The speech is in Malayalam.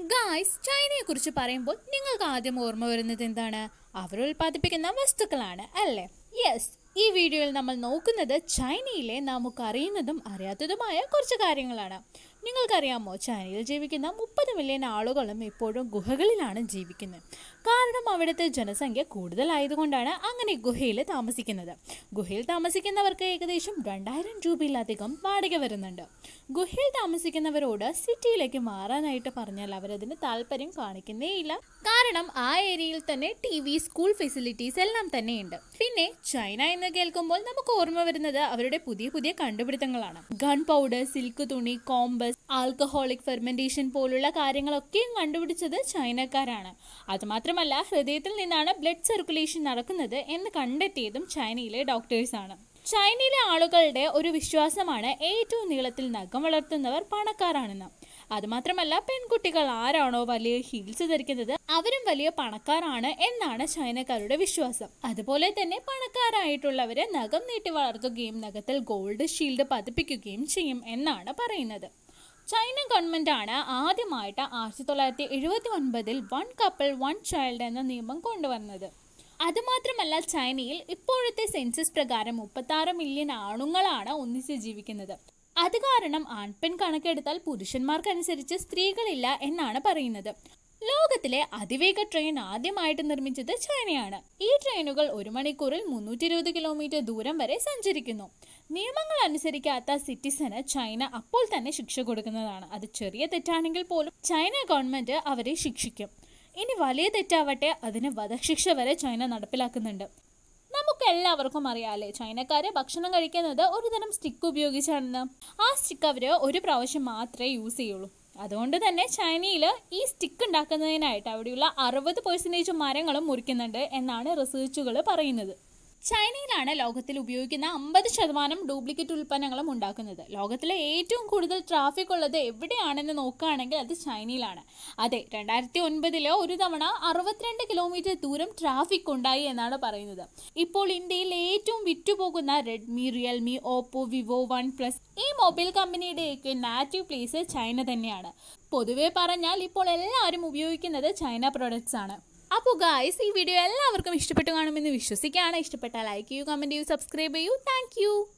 ഗായ്സ് ചൈനയെ കുറിച്ച് പറയുമ്പോൾ നിങ്ങൾക്ക് ആദ്യം ഓർമ്മ വരുന്നത് എന്താണ് അവർ ഉൽപ്പാദിപ്പിക്കുന്ന വസ്തുക്കളാണ് അല്ലേ യെസ് ഈ വീഡിയോയിൽ നമ്മൾ നോക്കുന്നത് ചൈനയിലെ നമുക്ക് അറിയുന്നതും അറിയാത്തതുമായ കുറച്ച് കാര്യങ്ങളാണ് നിങ്ങൾക്കറിയാമോ ചൈനയിൽ ജീവിക്കുന്ന മുപ്പത് മില്യൺ ആളുകളും ഇപ്പോഴും ഗുഹകളിലാണ് ജീവിക്കുന്നത് കാരണം അവിടുത്തെ ജനസംഖ്യ കൂടുതലായതുകൊണ്ടാണ് അങ്ങനെ ഗുഹയിൽ താമസിക്കുന്നത് ഗുഹയിൽ താമസിക്കുന്നവർക്ക് ഏകദേശം രണ്ടായിരം രൂപയിലധികം വാടക വരുന്നുണ്ട് ഗുഹയിൽ താമസിക്കുന്നവരോട് സിറ്റിയിലേക്ക് മാറാനായിട്ട് പറഞ്ഞാൽ അവരതിന് താല്പര്യം കാണിക്കുന്നേയില്ല കാരണം ആ ഏരിയയിൽ തന്നെ ടി വി സ്കൂൾ ഫെസിലിറ്റീസ് എല്ലാം തന്നെയുണ്ട് പിന്നെ ചൈന എന്ന് കേൾക്കുമ്പോൾ നമുക്ക് ഓർമ്മ വരുന്നത് അവരുടെ പുതിയ പുതിയ കണ്ടുപിടുത്തങ്ങളാണ് ഗൺ പൗഡർ സിൽക്ക് തുണി കോമ്പസ് ആൽക്കഹോളിക് ഫെർമെന്റേഷൻ പോലുള്ള കാര്യങ്ങളൊക്കെയും കണ്ടുപിടിച്ചത് ചൈനക്കാരാണ് അതുമാത്രമല്ല ഹൃദയത്തിൽ നിന്നാണ് ബ്ലഡ് സർക്കുലേഷൻ നടക്കുന്നത് എന്ന് കണ്ടെത്തിയതും ചൈനയിലെ ഡോക്ടേഴ്സാണ് ചൈനയിലെ ആളുകളുടെ ഒരു വിശ്വാസമാണ് ഏറ്റവും നീളത്തിൽ നഖം വളർത്തുന്നവർ പണക്കാരാണെന്ന് അതുമാത്രമല്ല പെൺകുട്ടികൾ ആരാണോ വലിയ ഹീൽസ് ധരിക്കുന്നത് അവരും വലിയ പണക്കാരാണ് എന്നാണ് ചൈനക്കാരുടെ വിശ്വാസം അതുപോലെ തന്നെ പണക്കാരായിട്ടുള്ളവര് നഖം നീട്ടി വളർത്തുകയും നഖത്തിൽ ഗോൾഡ് ഷീൽഡ് പതിപ്പിക്കുകയും ചെയ്യും എന്നാണ് പറയുന്നത് ചൈന ഗവൺമെന്റ് ആണ് ആദ്യമായിട്ട് ആയിരത്തി തൊള്ളായിരത്തി എഴുപത്തി ഒൻപതിൽ വൺ കപ്പിൾ വൺ ചൈൽഡ് എന്ന നിയമം കൊണ്ടുവന്നത് അതുമാത്രമല്ല ചൈനയിൽ ഇപ്പോഴത്തെ സെൻസസ് പ്രകാരം മുപ്പത്തി മില്യൺ ആണുങ്ങളാണ് ഒന്നിച്ച് ജീവിക്കുന്നത് അത് കാരണം ആൺപെൺ കണക്കെടുത്താൽ പുരുഷന്മാർക്കനുസരിച്ച് സ്ത്രീകളില്ല എന്നാണ് പറയുന്നത് ലോകത്തിലെ അതിവേഗ ട്രെയിൻ ആദ്യമായിട്ട് നിർമ്മിച്ചത് ചൈനയാണ് ഈ ട്രെയിനുകൾ ഒരു മണിക്കൂറിൽ മുന്നൂറ്റി ഇരുപത് കിലോമീറ്റർ ദൂരം വരെ സഞ്ചരിക്കുന്നു നിയമങ്ങൾ അനുസരിക്കാത്ത സിറ്റിസന് ചൈന അപ്പോൾ തന്നെ ശിക്ഷ കൊടുക്കുന്നതാണ് അത് ചെറിയ തെറ്റാണെങ്കിൽ പോലും ചൈന ഗവൺമെന്റ് അവരെ ശിക്ഷിക്കും ഇനി വലിയ തെറ്റാവട്ടെ അതിന് വധശിക്ഷ വരെ ചൈന നടപ്പിലാക്കുന്നുണ്ട് നമുക്ക് എല്ലാവർക്കും അറിയാലേ ചൈനക്കാര് ഭക്ഷണം കഴിക്കുന്നത് ഒരു തരം സ്റ്റിക്ക് ഉപയോഗിച്ചാണെന്ന് ആ സ്റ്റിക്ക് അവർ ഒരു പ്രാവശ്യം മാത്രമേ യൂസ് ചെയ്യുള്ളൂ അതുകൊണ്ട് തന്നെ ചൈനയിൽ ഈ സ്റ്റിക്ക് ഉണ്ടാക്കുന്നതിനായിട്ട് അവിടെയുള്ള അറുപത് പെർസെൻറ്റേജ് മരങ്ങളും മുറിക്കുന്നുണ്ട് എന്നാണ് റിസർച്ചുകൾ പറയുന്നത് ചൈനയിലാണ് ലോകത്തിൽ ഉപയോഗിക്കുന്ന അമ്പത് ശതമാനം ഡ്യൂപ്ലിക്കേറ്റ് ഉൽപ്പന്നങ്ങളും ഉണ്ടാക്കുന്നത് ലോകത്തിലെ ഏറ്റവും കൂടുതൽ ട്രാഫിക് ഉള്ളത് എവിടെയാണെന്ന് നോക്കുകയാണെങ്കിൽ അത് ചൈനയിലാണ് അതെ രണ്ടായിരത്തി ഒൻപതില് ഒരു തവണ അറുപത്തിരണ്ട് കിലോമീറ്റർ ദൂരം ട്രാഫിക് ഉണ്ടായി എന്നാണ് പറയുന്നത് ഇപ്പോൾ ഇന്ത്യയിൽ ഏറ്റവും വിറ്റുപോകുന്ന Redmi Realme Oppo Vivo OnePlus ഈ മൊബൈൽ കമ്പനിയുടെയൊക്കെ നാറ്റീവ് പ്ലേസ് ചൈന തന്നെയാണ് പൊതുവെ പറഞ്ഞാൽ ഇപ്പോൾ എല്ലാവരും ഉപയോഗിക്കുന്നത് ചൈന പ്രൊഡക്ട്സ് ആണ് അപ്പോൾ ഗായ്സ് ഈ വീഡിയോ എല്ലാവർക്കും ഇഷ്ടപ്പെട്ടു കാണുമെന്ന് വിശ്വസിക്കുകയാണ് ഇഷ്ടപ്പെട്ടാൽ ലൈക്ക് ചെയ്യൂ കമൻറ്റ് ചെയ്യൂ സബ്സ്ക്രൈബ് ചെയ്യൂ താങ്ക്